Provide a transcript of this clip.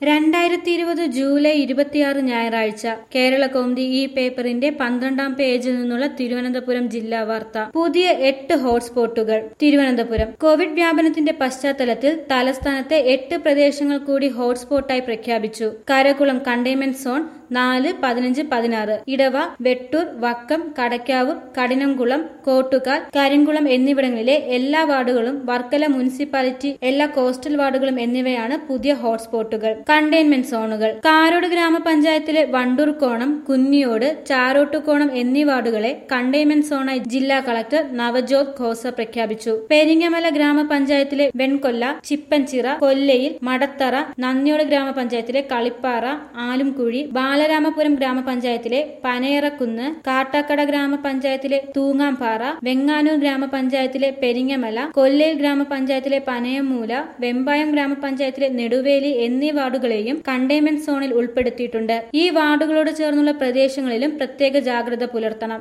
രണ്ടായിരത്തി ഇരുപത് ജൂലൈ ഇരുപത്തിയാറ് ഞായറാഴ്ച കേരള കൗമുദി ഈ പേപ്പറിന്റെ പന്ത്രണ്ടാം പേജിൽ നിന്നുള്ള തിരുവനന്തപുരം ജില്ലാ വാർത്ത പുതിയ എട്ട് ഹോട്ട്സ്പോട്ടുകൾ തിരുവനന്തപുരം കോവിഡ് വ്യാപനത്തിന്റെ പശ്ചാത്തലത്തിൽ തലസ്ഥാനത്തെ എട്ട് പ്രദേശങ്ങൾ കൂടി ഹോട്ട്സ്പോട്ടായി പ്രഖ്യാപിച്ചു കരകുളം കണ്ടെയ്ൻമെന്റ് സോൺ നാല് പതിനഞ്ച് പതിനാറ് ഇടവ വെട്ടൂർ വക്കം കടയ്ക്കാവൂർ കഠിനംകുളം കോട്ടുകാൽ കരിങ്കുളം എന്നിവിടങ്ങളിലെ എല്ലാ വാർഡുകളും വർക്കല മുനിസിപ്പാലിറ്റി എല്ലാ കോസ്റ്റൽ വാർഡുകളും എന്നിവയാണ് പുതിയ ഹോട്ട്സ്പോട്ടുകൾ കണ്ടെയ്ൻമെന്റ് സോണുകൾ കാരോട് ഗ്രാമപഞ്ചായത്തിലെ വണ്ടൂർക്കോണം കുന്നിയോട് ചാരോട്ടുകോണം എന്നീ വാർഡുകളെ കണ്ടെയ്ൻമെന്റ് സോണായി ജില്ലാ കളക്ടർ നവജോത് ഖോസ പ്രഖ്യാപിച്ചു പെരിങ്ങമല ഗ്രാമപഞ്ചായത്തിലെ വെൺകൊല്ല ചിപ്പൻചിറ കൊല്ലയിൽ മടത്തറ നന്ദിയോട് ഗ്രാമപഞ്ചായത്തിലെ കളിപ്പാറ ആലുംകുഴി ബാലരാമപുരം ഗ്രാമപഞ്ചായത്തിലെ പനയറക്കുന്ന് കാട്ടാക്കട ഗ്രാമപഞ്ചായത്തിലെ തൂങ്ങാംപാറ വെങ്ങാനൂർ ഗ്രാമപഞ്ചായത്തിലെ പെരിങ്ങമല കൊല്ലയിൽ ഗ്രാമപഞ്ചായത്തിലെ പനയമൂല വെമ്പായം ഗ്രാമപഞ്ചായത്തിലെ നെടുവേലി എന്നീ വാർഡുകളെയും കണ്ടെയ്ൻമെന്റ് സോണിൽ ഉൾപ്പെടുത്തിയിട്ടുണ്ട് ഈ വാർഡുകളോട് ചേർന്നുള്ള പ്രദേശങ്ങളിലും പ്രത്യേക ജാഗ്രത പുലർത്തണം